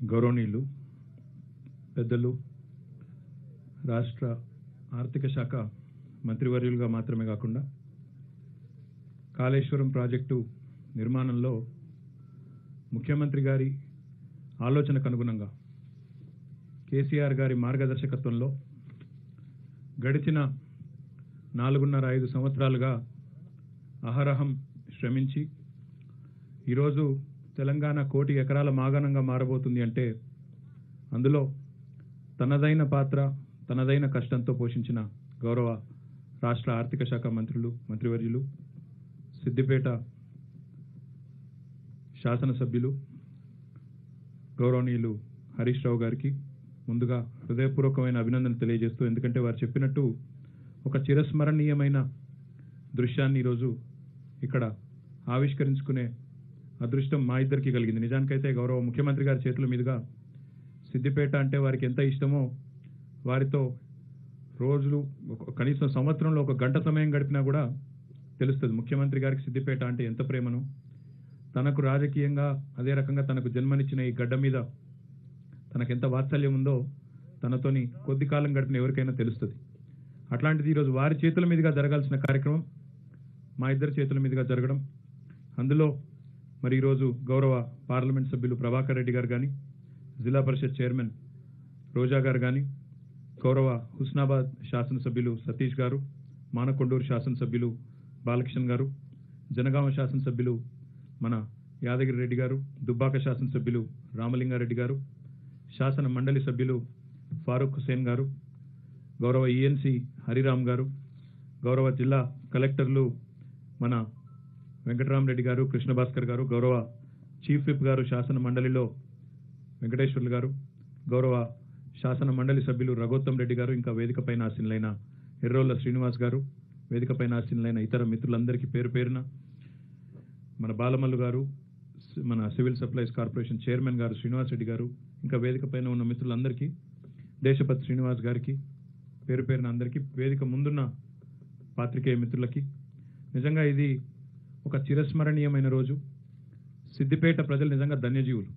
గౌరవనీయులు పెద్దలు రాష్ట్ర ఆర్థిక శాఖ మంత్రివర్యులుగా మాత్రమే కాకుండా కాళేశ్వరం ప్రాజెక్టు నిర్మాణంలో ముఖ్యమంత్రి గారి ఆలోచనకు అనుగుణంగా కేసీఆర్ గారి మార్గదర్శకత్వంలో గడిచిన నాలుగున్నర ఐదు సంవత్సరాలుగా అహరహం శ్రమించి ఈరోజు తెలంగాణ కోటి ఎకరాల మాగాణంగా మారబోతుంది అంటే అందులో తనదైన పాత్ర తనదైన కష్టంతో పోషించిన గౌరవ రాష్ట్ర ఆర్థిక శాఖ మంత్రులు మంత్రివర్యులు సిద్దిపేట శాసనసభ్యులు గౌరవనీయులు హరీష్ రావు గారికి ముందుగా హృదయపూర్వకమైన అభినందన తెలియజేస్తూ ఎందుకంటే వారు చెప్పినట్టు ఒక చిరస్మరణీయమైన దృశ్యాన్ని ఈరోజు ఇక్కడ ఆవిష్కరించుకునే అదృష్టం మా ఇద్దరికి కలిగింది నిజానికైతే గౌరవ ముఖ్యమంత్రి గారి చేతుల మీదుగా సిద్దిపేట అంటే వారికి ఎంత ఇష్టమో వారితో రోజులు ఒక- కనీసం సంవత్సరంలో ఒక గంట సమయం గడిపినా కూడా తెలుస్తుంది ముఖ్యమంత్రి గారికి సిద్దిపేట అంటే ఎంత ప్రేమను తనకు రాజకీయంగా అదే రకంగా తనకు జన్మనిచ్చిన ఈ గడ్డ మీద తనకు ఎంత వాత్సల్యం ఉందో తనతోని కొద్ది కాలం గడిపిన ఎవరికైనా తెలుస్తుంది అట్లాంటిది ఈరోజు వారి చేతుల మీదుగా జరగాల్సిన కార్యక్రమం మా ఇద్దరి చేతుల మీదుగా జరగడం అందులో మరి ఈరోజు గౌరవ పార్లమెంట్ సభ్యులు ప్రభాకర్ రెడ్డి గారు కానీ జిల్లా పరిషత్ చైర్మన్ రోజా గారు కానీ గౌరవ హుస్నాబాద్ శాసనసభ్యులు సతీష్ గారు మానకొండూరు శాసనసభ్యులు బాలకృష్ణ గారు జనగామ శాసనసభ్యులు మన యాదగిరి రెడ్డి గారు దుబ్బాక శాసనసభ్యులు రామలింగారెడ్డి గారు శాసన మండలి సభ్యులు ఫారూక్ హుసేన్ గారు గౌరవ ఈఎన్సి హరిరామ్ గారు గౌరవ జిల్లా కలెక్టర్లు మన వెంకటరామరెడ్డి గారు కృష్ణభాస్కర్ గారు గౌరవ చీఫ్ విప్ గారు శాసన మండలిలో వెంకటేశ్వర్లు గారు గౌరవ శాసన మండలి సభ్యులు రఘోత్తం రెడ్డి గారు ఇంకా వేదికపైన ఆసీనులైన ఎర్రోళ్ళ శ్రీనివాస్ గారు వేదికపైన ఆసీనులైన ఇతర మిత్రులందరికీ పేరు పేరున మన బాలమల్లు గారు సి- మన సివిల్ సప్లైస్ కార్పొరేషన్ చైర్మన్ గారు శ్రీనివాస్ రెడ్డి గారు ఇంకా వేదికపైన ఉన్న మిత్రులందరికీ దేశపతి శ్రీనివాస్ గారికి పేరు పేరున అందరికీ వేదిక ముందున్న పాత్రికేయ మిత్రులకి నిజంగా ఇది ఒక చిరస్మరణీయమైన రోజు సిద్దిపేట ప్రజలు నిజంగా ధన్యజీవులు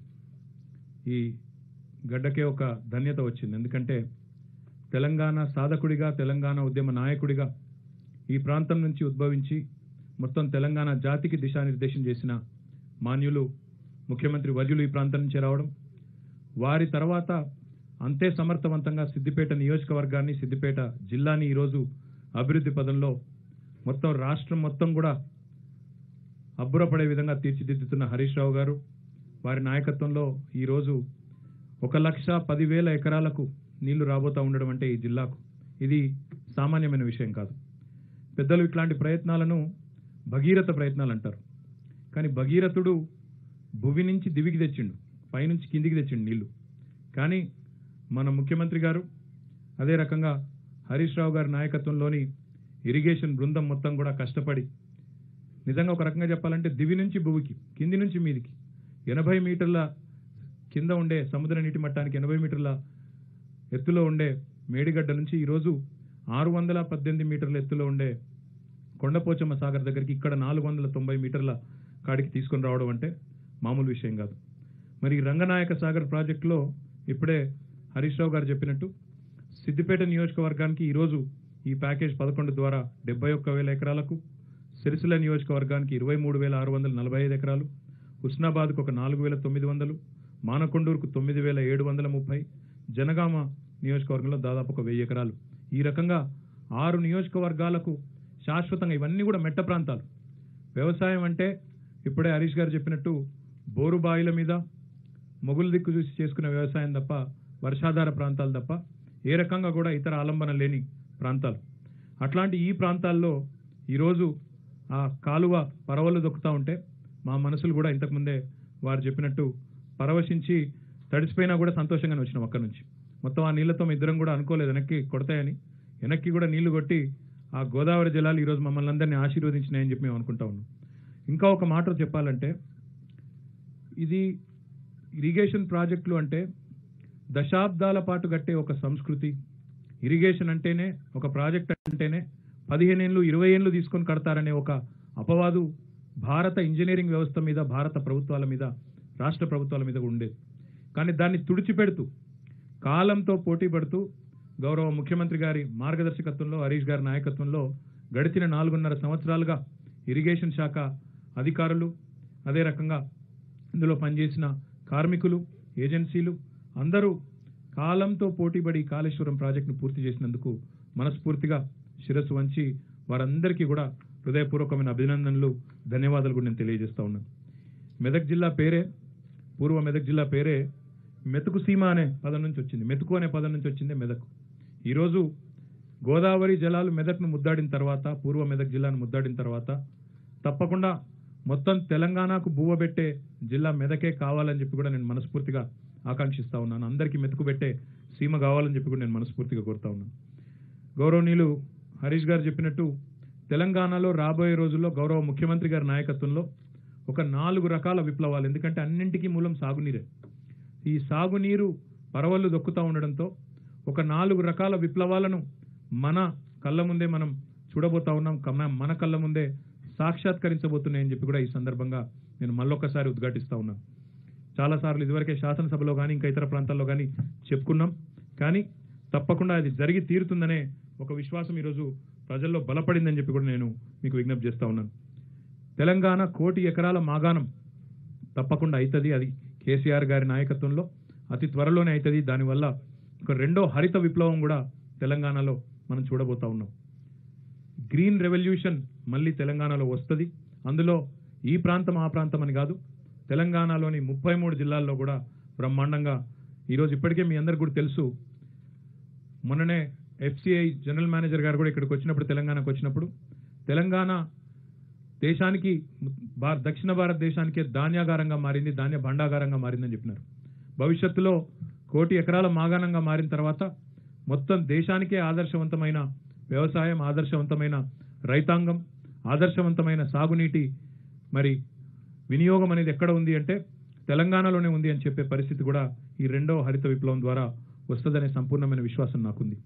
ఈ గడ్డకే ఒక ధన్యత వచ్చింది ఎందుకంటే తెలంగాణ సాధకుడిగా తెలంగాణ ఉద్యమ నాయకుడిగా ఈ ప్రాంతం నుంచి ఉద్భవించి మొత్తం తెలంగాణ జాతికి దిశానిర్దేశం చేసిన మాన్యులు ముఖ్యమంత్రి వర్యులు ఈ ప్రాంతం నుంచి రావడం వారి తర్వాత అంతే సమర్థవంతంగా సిద్దిపేట నియోజకవర్గాన్ని సిద్దిపేట జిల్లాని ఈరోజు అభివృద్ధి పదంలో మొత్తం రాష్ట్రం మొత్తం కూడా అబ్బురపడే విధంగా తీర్చిదిద్దుతున్న హరీష్ రావు గారు వారి నాయకత్వంలో ఈరోజు ఒక లక్ష పదివేల ఎకరాలకు నీళ్లు రాబోతా ఉండడం అంటే ఈ జిల్లాకు ఇది సామాన్యమైన విషయం కాదు పెద్దలు ఇట్లాంటి ప్రయత్నాలను భగీరథ ప్రయత్నాలు అంటారు కానీ భగీరథుడు భువి నుంచి దివికి తెచ్చిండు పైనుంచి కిందికి తెచ్చిండు నీళ్లు కానీ మన ముఖ్యమంత్రి గారు అదే రకంగా హరీష్ రావు గారి నాయకత్వంలోని ఇరిగేషన్ బృందం మొత్తం కూడా కష్టపడి నిజంగా ఒక రకంగా చెప్పాలంటే దివి నుంచి భూమికి కింది నుంచి మీదికి ఎనభై మీటర్ల కింద ఉండే సముద్ర నీటి మట్టానికి ఎనభై మీటర్ల ఎత్తులో ఉండే మేడిగడ్డ నుంచి ఈరోజు ఆరు వందల పద్దెనిమిది మీటర్ల ఎత్తులో ఉండే కొండపోచమ్మ సాగర్ దగ్గరికి ఇక్కడ నాలుగు వందల తొంభై మీటర్ల కాడికి తీసుకొని రావడం అంటే మామూలు విషయం కాదు మరి ఈ రంగనాయక సాగర్ ప్రాజెక్టులో ఇప్పుడే హరీష్ రావు గారు చెప్పినట్టు సిద్దిపేట నియోజకవర్గానికి ఈరోజు ఈ ప్యాకేజ్ పదకొండు ద్వారా డెబ్బై ఒక్క వేల ఎకరాలకు సిరిసిల్ల నియోజకవర్గానికి ఇరవై మూడు వేల ఆరు వందల నలభై ఐదు ఎకరాలు హుస్నాబాద్కు ఒక నాలుగు వేల తొమ్మిది వందలు మానకొండూరుకు తొమ్మిది వేల ఏడు వందల ముప్పై జనగామ నియోజకవర్గంలో దాదాపు ఒక వెయ్యి ఎకరాలు ఈ రకంగా ఆరు నియోజకవర్గాలకు శాశ్వతంగా ఇవన్నీ కూడా మెట్ట ప్రాంతాలు వ్యవసాయం అంటే ఇప్పుడే హరీష్ గారు చెప్పినట్టు బోరు బాయిల మీద మొగులు దిక్కు చూసి చేసుకునే వ్యవసాయం తప్ప వర్షాధార ప్రాంతాలు తప్ప ఏ రకంగా కూడా ఇతర ఆలంబన లేని ప్రాంతాలు అట్లాంటి ఈ ప్రాంతాల్లో ఈరోజు ఆ కాలువ పరవలు దొక్కుతూ ఉంటే మా మనసులు కూడా ఇంతకుముందే వారు చెప్పినట్టు పరవశించి తడిసిపోయినా కూడా సంతోషంగానే వచ్చినాం అక్కడి నుంచి మొత్తం ఆ నీళ్లతో మేము ఇద్దరం కూడా అనుకోలేదు వెనక్కి కొడతాయని వెనక్కి కూడా నీళ్లు కొట్టి ఆ గోదావరి జలాలు ఈరోజు మమ్మల్ని అందరినీ ఆశీర్వదించినాయని చెప్పి మేము అనుకుంటా ఉన్నాం ఇంకా ఒక మాట చెప్పాలంటే ఇది ఇరిగేషన్ ప్రాజెక్టులు అంటే దశాబ్దాల పాటు కట్టే ఒక సంస్కృతి ఇరిగేషన్ అంటేనే ఒక ప్రాజెక్ట్ అంటేనే పదిహేను ఏళ్ళు ఇరవై ఏళ్ళు తీసుకొని కడతారనే ఒక అపవాదు భారత ఇంజనీరింగ్ వ్యవస్థ మీద భారత ప్రభుత్వాల మీద రాష్ట్ర ప్రభుత్వాల మీద ఉండేది కానీ దాన్ని తుడిచిపెడుతూ కాలంతో పోటీ పడుతూ గౌరవ ముఖ్యమంత్రి గారి మార్గదర్శకత్వంలో హరీష్ గారి నాయకత్వంలో గడిచిన నాలుగున్నర సంవత్సరాలుగా ఇరిగేషన్ శాఖ అధికారులు అదే రకంగా ఇందులో పనిచేసిన కార్మికులు ఏజెన్సీలు అందరూ కాలంతో పోటీపడి ఈ కాళేశ్వరం ప్రాజెక్టును పూర్తి చేసినందుకు మనస్ఫూర్తిగా శిరస్సు వంచి వారందరికీ కూడా హృదయపూర్వకమైన అభినందనలు ధన్యవాదాలు కూడా నేను తెలియజేస్తా ఉన్నాను మెదక్ జిల్లా పేరే పూర్వ మెదక్ జిల్లా పేరే మెతుకు సీమ అనే పదం నుంచి వచ్చింది మెతుకు అనే పదం నుంచి వచ్చింది మెదక్ ఈరోజు గోదావరి జలాలు మెదక్ను ముద్దాడిన తర్వాత పూర్వ మెదక్ జిల్లాను ముద్దాడిన తర్వాత తప్పకుండా మొత్తం తెలంగాణకు బువ్వబెట్టే జిల్లా మెదకే కావాలని చెప్పి కూడా నేను మనస్ఫూర్తిగా ఆకాంక్షిస్తా ఉన్నాను అందరికీ మెతుకు పెట్టే సీమ కావాలని చెప్పి కూడా నేను మనస్ఫూర్తిగా కోరుతా ఉన్నాను గౌరవనీయులు హరీష్ గారు చెప్పినట్టు తెలంగాణలో రాబోయే రోజుల్లో గౌరవ ముఖ్యమంత్రి గారి నాయకత్వంలో ఒక నాలుగు రకాల విప్లవాలు ఎందుకంటే అన్నింటికీ మూలం సాగునీరే ఈ సాగునీరు పరవళ్ళు దొక్కుతూ ఉండడంతో ఒక నాలుగు రకాల విప్లవాలను మన కళ్ళ ముందే మనం చూడబోతా ఉన్నాం కమ- మన కళ్ళ ముందే సాక్షాత్కరించబోతున్నాయని చెప్పి కూడా ఈ సందర్భంగా నేను మళ్ళొక్కసారి ఉద్ఘాటిస్తా ఉన్నాను చాలాసార్లు ఇదివరకే శాసనసభలో కానీ ఇంకా ఇతర ప్రాంతాల్లో కానీ చెప్పుకున్నాం కానీ తప్పకుండా అది జరిగి తీరుతుందనే ఒక విశ్వాసం ఈరోజు ప్రజల్లో బలపడిందని చెప్పి కూడా నేను మీకు విజ్ఞప్తి చేస్తా ఉన్నాను తెలంగాణ కోటి ఎకరాల మాగాణం తప్పకుండా అవుతుంది అది కేసీఆర్ గారి నాయకత్వంలో అతి త్వరలోనే అవుతుంది దానివల్ల ఒక రెండో హరిత విప్లవం కూడా తెలంగాణలో మనం చూడబోతా ఉన్నాం గ్రీన్ రెవల్యూషన్ మళ్ళీ తెలంగాణలో వస్తుంది అందులో ఈ ప్రాంతం ఆ ప్రాంతం అని కాదు తెలంగాణలోని ముప్పై మూడు జిల్లాల్లో కూడా బ్రహ్మాండంగా ఈరోజు ఇప్పటికే మీ అందరికి కూడా తెలుసు మొన్ననే ఎఫ్సిఐ జనరల్ మేనేజర్ గారు కూడా ఇక్కడికి వచ్చినప్పుడు తెలంగాణకు వచ్చినప్పుడు తెలంగాణ దేశానికి భార- దక్షిణ భారతదేశానికే ధాన్యాగారంగా మారింది ధాన్య భండాగారంగా మారిందని చెప్పినారు భవిష్యత్తులో కోటి ఎకరాల మాగాణంగా మారిన తర్వాత మొత్తం దేశానికే ఆదర్శవంతమైన వ్యవసాయం ఆదర్శవంతమైన రైతాంగం ఆదర్శవంతమైన సాగునీటి మరి వినియోగం అనేది ఎక్కడ ఉంది అంటే తెలంగాణలోనే ఉంది అని చెప్పే పరిస్థితి కూడా ఈ రెండవ హరిత విప్లవం ద్వారా వస్తుందనే సంపూర్ణమైన విశ్వాసం నాకుంది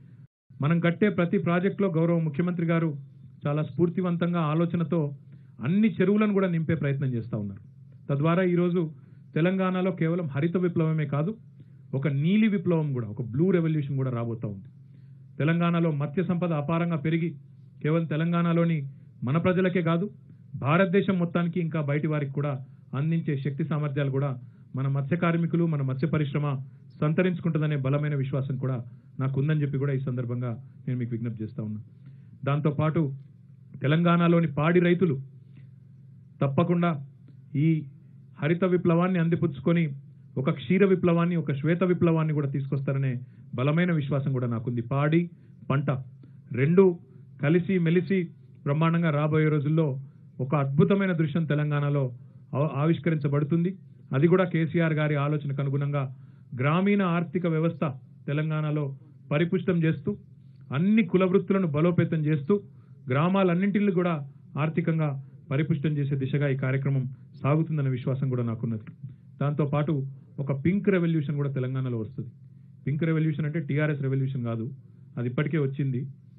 మనం కట్టే ప్రతి ప్రాజెక్టులో గౌరవ ముఖ్యమంత్రి గారు చాలా స్ఫూర్తివంతంగా ఆలోచనతో అన్ని చెరువులను కూడా నింపే ప్రయత్నం చేస్తూ ఉన్నారు తద్వారా ఈరోజు తెలంగాణలో కేవలం హరిత విప్లవమే కాదు ఒక నీలి విప్లవం కూడా ఒక బ్లూ రెవల్యూషన్ కూడా రాబోతా ఉంది తెలంగాణలో మత్స్య సంపద అపారంగా పెరిగి కేవలం తెలంగాణలోని మన ప్రజలకే కాదు భారతదేశం మొత్తానికి ఇంకా బయటి వారికి కూడా అందించే శక్తి సామర్థ్యాలు కూడా మన మత్స్య కార్మికులు మన మత్స్య పరిశ్రమ సంతరించుకుంటుందనే బలమైన విశ్వాసం కూడా నాకు ఉందని చెప్పి కూడా ఈ సందర్భంగా నేను మీకు విజ్ఞప్తి చేస్తా ఉన్నా దాంతోపాటు తెలంగాణలోని పాడి రైతులు తప్పకుండా ఈ హరిత విప్లవాన్ని అందిపుచ్చుకొని ఒక క్షీర విప్లవాన్ని ఒక శ్వేత విప్లవాన్ని కూడా తీసుకొస్తారనే బలమైన విశ్వాసం కూడా నాకుంది పాడి పంట రెండు కలిసి మెలిసి బ్రహ్మాండంగా రాబోయే రోజుల్లో ఒక అద్భుతమైన దృశ్యం తెలంగాణలో ఆవ- ఆవిష్కరించబడుతుంది అది కూడా కేసీఆర్ గారి ఆలోచనకు అనుగుణంగా గ్రామీణ ఆర్థిక వ్యవస్థ తెలంగాణలో పరిపుష్టం చేస్తూ అన్ని కుల వృత్తులను బలోపేతం చేస్తూ గ్రామాలన్నింటిని కూడా ఆర్థికంగా పరిపుష్టం చేసే దిశగా ఈ కార్యక్రమం సాగుతుందన్న విశ్వాసం కూడా నాకున్నది దాంతో పాటు ఒక పింక్ రెవల్యూషన్ కూడా తెలంగాణలో వస్తుంది పింక్ రెవల్యూషన్ అంటే టీఆర్ఎస్ రెవల్యూషన్ కాదు అది ఇప్పటికే వచ్చింది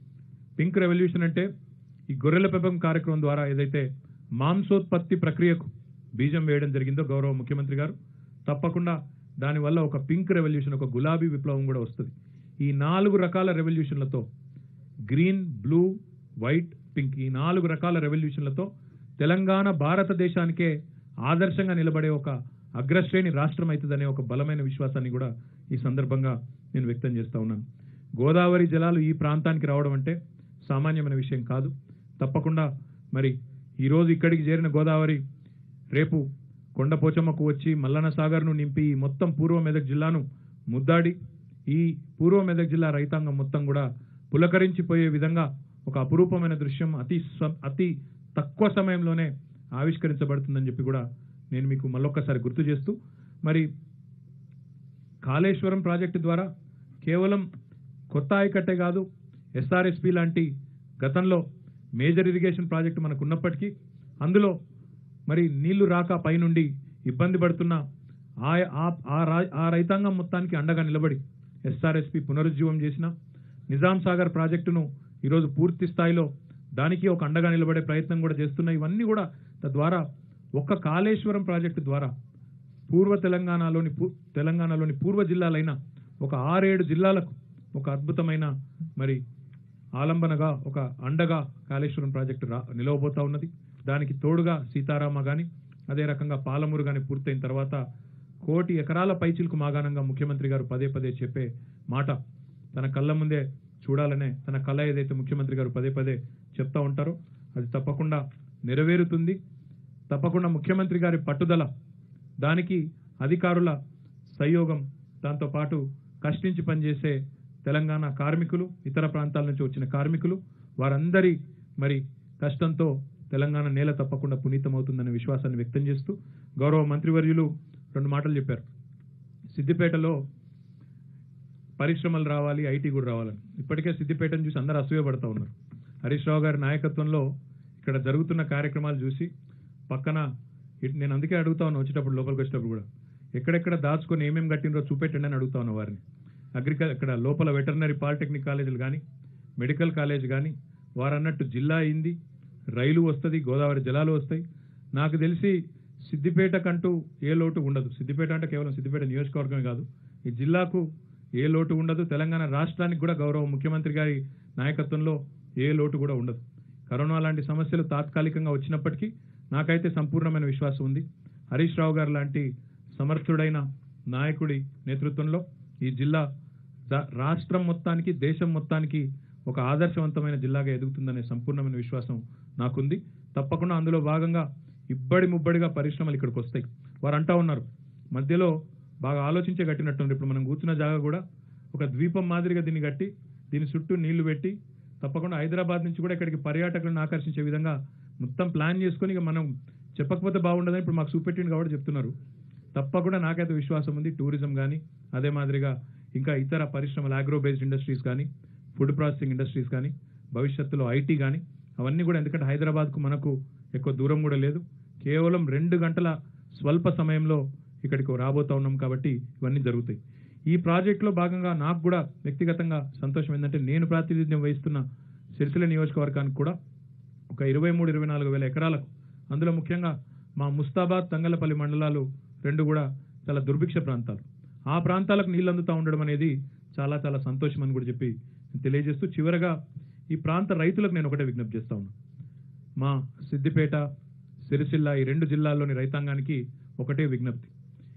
పింక్ రెవల్యూషన్ అంటే ఈ గొర్రెల పెంపకం కార్యక్రమం ద్వారా ఏదైతే మాంసోత్పత్తి ప్రక్రియకు బీజం వేయడం జరిగిందో గౌరవ ముఖ్యమంత్రి గారు తప్పకుండా దానివల్ల ఒక పింక్ రెవల్యూషన్ ఒక గులాబీ విప్లవం కూడా వస్తుంది ఈ నాలుగు రకాల రెవల్యూషన్లతో గ్రీన్ బ్లూ వైట్ పింక్ ఈ నాలుగు రకాల రెవల్యూషన్లతో తెలంగాణ భారతదేశానికే ఆదర్శంగా నిలబడే ఒక అగ్రశ్రేణి రాష్ట్రం అవుతుందనే ఒక బలమైన విశ్వాసాన్ని కూడా ఈ సందర్భంగా నేను వ్యక్తం చేస్తా ఉన్నాను గోదావరి జలాలు ఈ ప్రాంతానికి రావడం అంటే సామాన్యమైన విషయం కాదు తప్పకుండా మరి ఈరోజు ఇక్కడికి చేరిన గోదావరి రేపు కొండపోచమ్మకు వచ్చి మల్లన్న సాగర్ను నింపి ఈ మొత్తం పూర్వ మెదక్ జిల్లాను ముద్దాడి ఈ పూర్వ మెదక్ జిల్లా రైతాంగం మొత్తం కూడా పులకరించిపోయే విధంగా ఒక అపురూపమైన దృశ్యం అతి స- అతి తక్కువ సమయంలోనే ఆవిష్కరించబడుతుందని చెప్పి కూడా నేను మీకు మళ్ళొక్కసారి గుర్తు చేస్తూ మరి కాళేశ్వరం ప్రాజెక్టు ద్వారా కేవలం కొత్త ఆయకట్టే కాదు ఎస్ఆర్ఎస్పి లాంటి గతంలో మేజర్ ఇరిగేషన్ ప్రాజెక్టు మనకు ఉన్నప్పటికీ అందులో మరి నీళ్లు రాక పైనుండి ఇబ్బంది పడుతున్న ఆ ఆ- ఆ రా- ఆ రైతాంగం మొత్తానికి అండగా నిలబడి ఎస్ఆర్ఎస్పి పునరుజ్జీవం చేసిన నిజాం సాగర్ ప్రాజెక్టును ఈరోజు పూర్తి స్థాయిలో దానికి ఒక అండగా నిలబడే ప్రయత్నం కూడా చేస్తున్న ఇవన్నీ కూడా తద్వారా ఒక్క కాళేశ్వరం ప్రాజెక్టు ద్వారా పూర్వ తెలంగాణలోని పూ- తెలంగాణలోని పూర్వ జిల్లాలైన ఒక ఆరేడు జిల్లాలకు ఒక అద్భుతమైన మరి ఆలంబనగా ఒక అండగా కాళేశ్వరం ప్రాజెక్టు రా నిలవబోతా ఉన్నది దానికి తోడుగా సీతారామ గాని అదే రకంగా పాలమూరు గాని పూర్తయిన తర్వాత కోటి ఎకరాల పైచిలకు మాగాణంగా ముఖ్యమంత్రి గారు పదే పదే చెప్పే మాట తన కళ్ళ ముందే చూడాలనే తన కళ ఏదైతే ముఖ్యమంత్రి గారు పదే పదే చెప్తా ఉంటారో అది తప్పకుండా నెరవేరుతుంది తప్పకుండా ముఖ్యమంత్రి గారి పట్టుదల దానికి అధికారుల సహయోగం దాంతో పాటు కష్టించి పనిచేసే తెలంగాణ కార్మికులు ఇతర ప్రాంతాల నుంచి వచ్చిన కార్మికులు వారందరి మరి కష్టంతో తెలంగాణ నేల తప్పకుండా పునీతమవుతుందనే విశ్వాసాన్ని వ్యక్తం చేస్తూ గౌరవ మంత్రివర్యులు రెండు మాటలు చెప్పారు సిద్దిపేటలో పరిశ్రమలు రావాలి ఐటీ కూడా రావాలని ఇప్పటికే సిద్దిపేటను చూసి అందరూ అసూయపడతా ఉన్నారు హరీష్ రావు గారి నాయకత్వంలో ఇక్కడ జరుగుతున్న కార్యక్రమాలు చూసి పక్కన ఇట్- నేను అందుకే అడుగుతా ఉన్నా వచ్చేటప్పుడు లోపలికి వచ్చేటప్పుడు కూడా ఎక్కడెక్కడ దాచుకొని ఏమేమి కట్టినరో చూపెట్టండి అని అడుగుతా ఉన్నా వారిని అగ్రికల్ ఇక్కడ లోపల వెటర్నరీ పాలిటెక్నిక్ కాలేజీలు కానీ మెడికల్ కాలేజ్ కానీ వారు అన్నట్టు జిల్లా అయింది రైలు వస్తుంది గోదావరి జలాలు వస్తాయి నాకు తెలిసి సిద్దిపేటకంటూ ఏ లోటు ఉండదు సిద్దిపేట అంటే కేవలం సిద్దిపేట నియోజకవర్గమే కాదు ఈ జిల్లాకు ఏ లోటు ఉండదు తెలంగాణ రాష్ట్రానికి కూడా గౌరవ ముఖ్యమంత్రి గారి నాయకత్వంలో ఏ లోటు కూడా ఉండదు కరోనా లాంటి సమస్యలు తాత్కాలికంగా వచ్చినప్పటికీ నాకైతే సంపూర్ణమైన విశ్వాసం ఉంది హరీష్ రావు గారు లాంటి సమర్థుడైన నాయకుడి నేతృత్వంలో ఈ జిల్లా ద- రాష్ట్రం మొత్తానికి దేశం మొత్తానికి ఒక ఆదర్శవంతమైన జిల్లాగా ఎదుగుతుందనే సంపూర్ణమైన విశ్వాసం నాకుంది తప్పకుండా అందులో భాగంగా ఇబ్బడి ముబ్బడిగా పరిశ్రమలు ఇక్కడికి వస్తాయి వారు అంటా ఉన్నారు మధ్యలో బాగా ఆలోచించే కట్టినట్టుంది ఇప్పుడు మనం కూర్చున్న జాగా కూడా ఒక ద్వీపం మాదిరిగా దీన్ని కట్టి దీని చుట్టూ నీళ్లు పెట్టి తప్పకుండా హైదరాబాద్ నుంచి కూడా ఇక్కడికి పర్యాటకులను ఆకర్షించే విధంగా మొత్తం ప్లాన్ చేసుకొని ఇక మనం చెప్పకపోతే బాగుండదని ఇప్పుడు మాకు చూపెట్టింది కాబట్టి చెప్తున్నారు తప్పకుండా నాకైతే విశ్వాసం ఉంది టూరిజం కానీ అదే మాదిరిగా ఇంకా ఇతర పరిశ్రమలు అగ్రో బేస్డ్ ఇండస్ట్రీస్ కానీ ఫుడ్ ప్రాసెసింగ్ ఇండస్ట్రీస్ కానీ భవిష్యత్తులో ఐటీ కానీ అవన్నీ కూడా ఎందుకంటే హైదరాబాద్కు మనకు ఎక్కువ దూరం కూడా లేదు కేవలం రెండు గంటల స్వల్ప సమయంలో ఇక్కడికి రాబోతా ఉన్నాం కాబట్టి ఇవన్నీ జరుగుతాయి ఈ ప్రాజెక్టులో భాగంగా నాకు కూడా వ్యక్తిగతంగా సంతోషం ఏంటంటే నేను ప్రాతినిధ్యం వహిస్తున్న సిరిసిల్ల నియోజకవర్గానికి కూడా ఒక ఇరవై మూడు ఇరవై నాలుగు వేల ఎకరాలకు అందులో ముఖ్యంగా మా ముస్తాబాద్ తంగలపల్లి మండలాలు రెండు కూడా చాలా దుర్భిక్ష ప్రాంతాలు ఆ ప్రాంతాలకు నీళ్ళు అందుతూ ఉండడం అనేది చాలా చాలా సంతోషం అని కూడా చెప్పి తెలియజేస్తూ చివరగా ఈ ప్రాంత రైతులకు నేను ఒకటే విజ్ఞప్తి చేస్తా ఉన్నా మా సిద్దిపేట సిరిసిల్ల ఈ రెండు జిల్లాల్లోని రైతాంగానికి ఒకటే విజ్ఞప్తి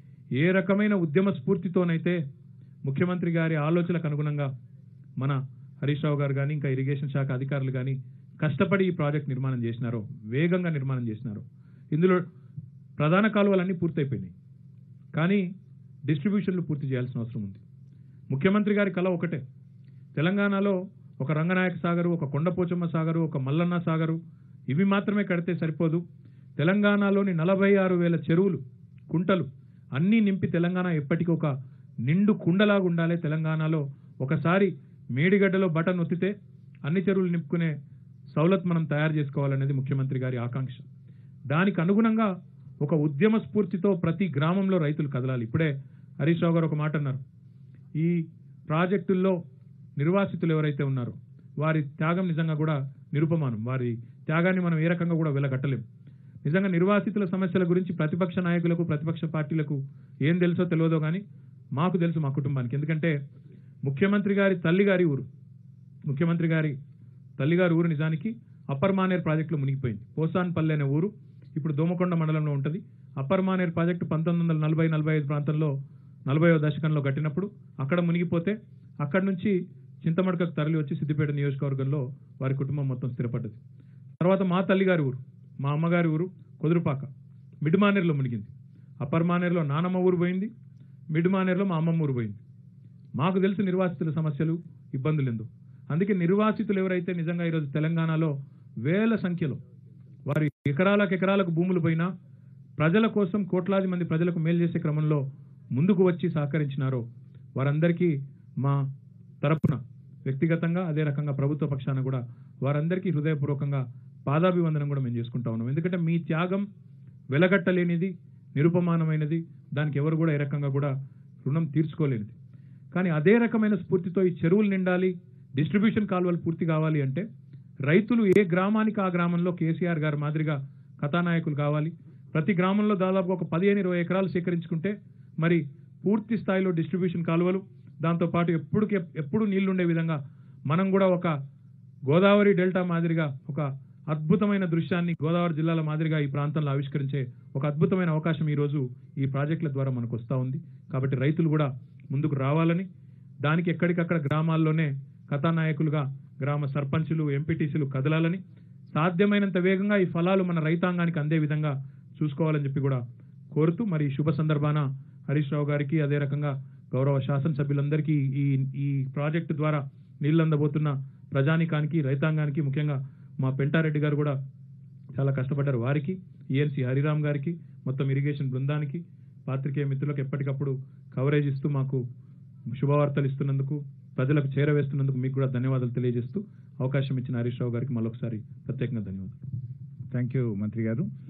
ఏ రకమైన ఉద్యమ స్ఫూర్తితోనైతే ముఖ్యమంత్రి గారి ఆలోచనలకు అనుగుణంగా మన హరీష్ రావు గారు కానీ ఇంకా ఇరిగేషన్ శాఖ అధికారులు కానీ కష్టపడి ఈ ప్రాజెక్ట్ నిర్మాణం చేసినారో వేగంగా నిర్మాణం చేసినారో ఇందులో ప్రధాన కాలువలన్నీ పూర్తయిపోయినాయి కానీ డిస్ట్రిబ్యూషన్లు పూర్తి చేయాల్సిన అవసరం ఉంది ముఖ్యమంత్రి గారి కళ ఒకటే తెలంగాణలో ఒక రంగనాయక సాగరు ఒక కొండపోచమ్మ సాగరు ఒక మల్లన్న సాగరు ఇవి మాత్రమే కడితే సరిపోదు తెలంగాణలోని నలభై ఆరు వేల చెరువులు కుంటలు అన్నీ నింపి తెలంగాణ ఎప్పటికీ ఒక నిండు కుండలాగా ఉండాలి తెలంగాణలో ఒకసారి మేడిగడ్డలో బటన్ ఒత్తితే అన్ని చెరువులు నింపుకునే సౌలత్ మనం తయారు చేసుకోవాలనేది ముఖ్యమంత్రి గారి ఆకాంక్ష దానికి అనుగుణంగా ఒక ఉద్యమ స్ఫూర్తితో ప్రతి గ్రామంలో రైతులు కదలాలి ఇప్పుడే హరీష్ రావు గారు ఒక మాట అన్నారు ఈ ప్రాజెక్టుల్లో నిర్వాసితులు ఎవరైతే ఉన్నారో వారి త్యాగం నిజంగా కూడా నిరుపమానం వారి త్యాగాన్ని మనం ఏ రకంగా కూడా వెలగట్టలేం నిజంగా నిర్వాసితుల సమస్యల గురించి ప్రతిపక్ష నాయకులకు ప్రతిపక్ష పార్టీలకు ఏం తెలుసో తెలియదో కానీ మాకు తెలుసు మా కుటుంబానికి ఎందుకంటే ముఖ్యమంత్రి గారి తల్లి గారి ఊరు ముఖ్యమంత్రి గారి తల్లిగారి ఊరు నిజానికి అప్పర్ మానేర్ ప్రాజెక్టులో మునిగిపోయింది పోసాన్పల్లి అనే ఊరు ఇప్పుడు దోమకొండ మండలంలో ఉంటుంది అప్పర్ మానేర్ ప్రాజెక్టు పంతొమ్మిది వందల నలభై నలభై ఐదు ప్రాంతంలో నలభైవ దశకంలో కట్టినప్పుడు అక్కడ మునిగిపోతే అక్కడి నుంచి చింతమడకకు తరలి వచ్చి సిద్దిపేట నియోజకవర్గంలో వారి కుటుంబం మొత్తం స్థిరపడ్డది తర్వాత మా తల్లిగారి ఊరు మా అమ్మగారి ఊరు కుదురుపాక మిడ్ మానేర్లో మునిగింది అప్పర్ మానేర్లో నానమ్మ ఊరు పోయింది మిడ్ మానేర్లో మా అమ్మమ్మ ఊరు పోయింది మాకు తెలిసి నిర్వాసితుల సమస్యలు ఇబ్బందులు ఎందు అందుకే నిర్వాసితులు ఎవరైతే నిజంగా ఈరోజు తెలంగాణలో వేల సంఖ్యలో వారి ఎకరాలకు ఎకరాలకు భూములు పోయినా ప్రజల కోసం కోట్లాది మంది ప్రజలకు మేలు చేసే క్రమంలో ముందుకు వచ్చి సహకరించినారో వారందరికీ మా తరపున వ్యక్తిగతంగా అదే రకంగా ప్రభుత్వ పక్షాన కూడా వారందరికీ హృదయపూర్వకంగా పాదాభివందనం కూడా మేము చేసుకుంటా ఉన్నాం ఎందుకంటే మీ త్యాగం వెలగట్టలేనిది నిరుపమానమైనది దానికి ఎవరు కూడా ఏ రకంగా కూడా రుణం తీర్చుకోలేనిది కానీ అదే రకమైన స్ఫూర్తితో ఈ చెరువులు నిండాలి డిస్ట్రిబ్యూషన్ కాలువలు పూర్తి కావాలి అంటే రైతులు ఏ గ్రామానికి ఆ గ్రామంలో కేసీఆర్ గారి మాదిరిగా కథానాయకులు కావాలి ప్రతి గ్రామంలో దాదాపు ఒక పదిహేను ఇరవై ఎకరాలు సేకరించుకుంటే మరి పూర్తి స్థాయిలో డిస్ట్రిబ్యూషన్ కాలువలు దాంతోపాటు ఎప్పుడుకి ఎప్పుడు నీళ్లు ఉండే విధంగా మనం కూడా ఒక గోదావరి డెల్టా మాదిరిగా ఒక అద్భుతమైన దృశ్యాన్ని గోదావరి జిల్లాల మాదిరిగా ఈ ప్రాంతంలో ఆవిష్కరించే ఒక అద్భుతమైన అవకాశం ఈరోజు ఈ ప్రాజెక్టుల ద్వారా మనకు వస్తూ ఉంది కాబట్టి రైతులు కూడా ముందుకు రావాలని దానికి ఎక్కడికక్కడ గ్రామాల్లోనే కథానాయకులుగా గ్రామ సర్పంచులు ఎంపీటీసీలు కదలాలని సాధ్యమైనంత వేగంగా ఈ ఫలాలు మన రైతాంగానికి అందే విధంగా చూసుకోవాలని చెప్పి కూడా కోరుతూ మరి ఈ శుభ సందర్భాన హరీష్ రావు గారికి అదే రకంగా గౌరవ శాసనసభ్యులందరికీ ఈ ఈ ప్రాజెక్టు ద్వారా నీళ్ళు అందబోతున్న ప్రజానికానికి రైతాంగానికి ముఖ్యంగా మా పెంటారెడ్డి గారు కూడా చాలా కష్టపడ్డారు వారికి ఈఎన్సీ హరిరామ్ గారికి మొత్తం ఇరిగేషన్ బృందానికి పాత్రికేయ మిత్రులకు ఎప్పటికప్పుడు కవరేజ్ ఇస్తూ మాకు శుభవార్తలు ఇస్తున్నందుకు ప్రజలకు చేరవేస్తున్నందుకు మీకు కూడా ధన్యవాదాలు తెలియజేస్తూ అవకాశం ఇచ్చిన హరీష్ రావు గారికి మరొకసారి ప్రత్యేకంగా ధన్యవాదాలు థ్యాంక్ యూ మంత్రి గారు